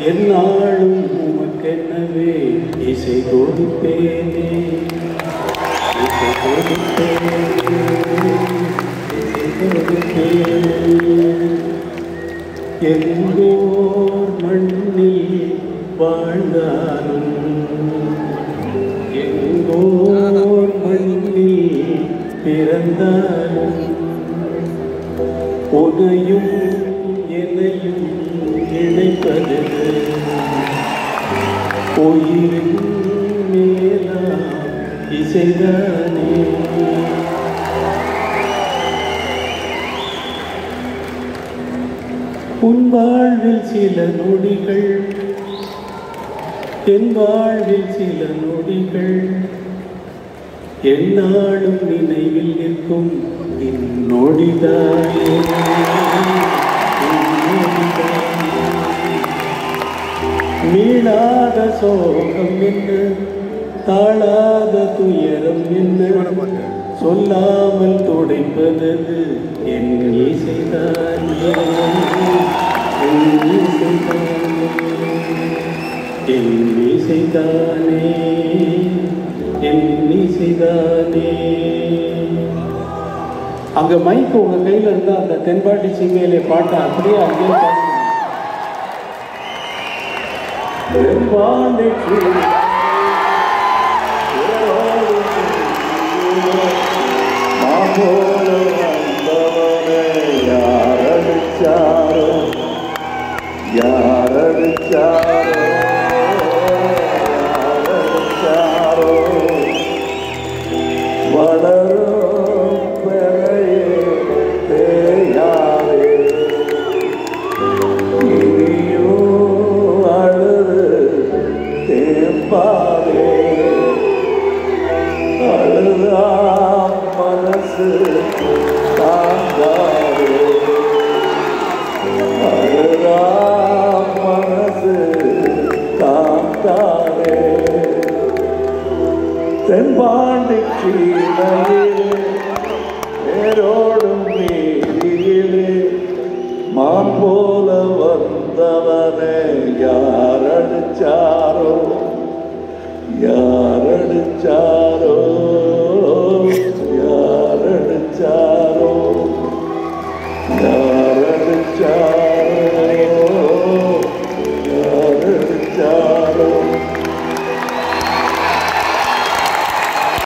என்னாலும் உமக்கென்னவே இசை கொடுப்பேனே இசை கொடுப்பேனே இசை கொடுப்பேனே எங்கோர் மண்ணில் வாழ்ந்தாலும் எங்கோர் மண்ணில் பிறந்தாலும் உனையும் என்னையும் இணைப்பது உயிரின் மேலா இசைதானே உன் வாழ்வில் சில நொடிகள் என் வாழ்வில் சில நொடிகள் எந்நாளும் நினைவில் நிற்கும் இந்நொடிதானே இந்நொடிதானே. மீளாத சோகம் என்ன தாழாத துயரம் என்ன சொல்லாமல் துடைப்பது என் இசைதானே என் இசைதானே என் இசைதானே என் இசைதானே அங்க மைக் உங்க கையில இருந்தா அந்த தென்பாட்டி சிங்கையிலே பாட்டை அப்படியே அங்கேயே பாடுங்க. தென்பாண்டி சிங்கையிலே மாபோல வந்தவனை யாரடிச்சாரோ யாரடிச்சாரோ யாரடிச்சாரோ வளரும் பெறையே தேயாதே இனியோ அழுது தேம்பாதே அழுதா மனசு தாங்காதே அழுதா மனசு தாங்காதே தென்பாண்டி கீழையிலே வேரோடும் நீரிலே மான் போல வந்தவனை யார் அடிச்சாரோ யார் அடிச்சாரோ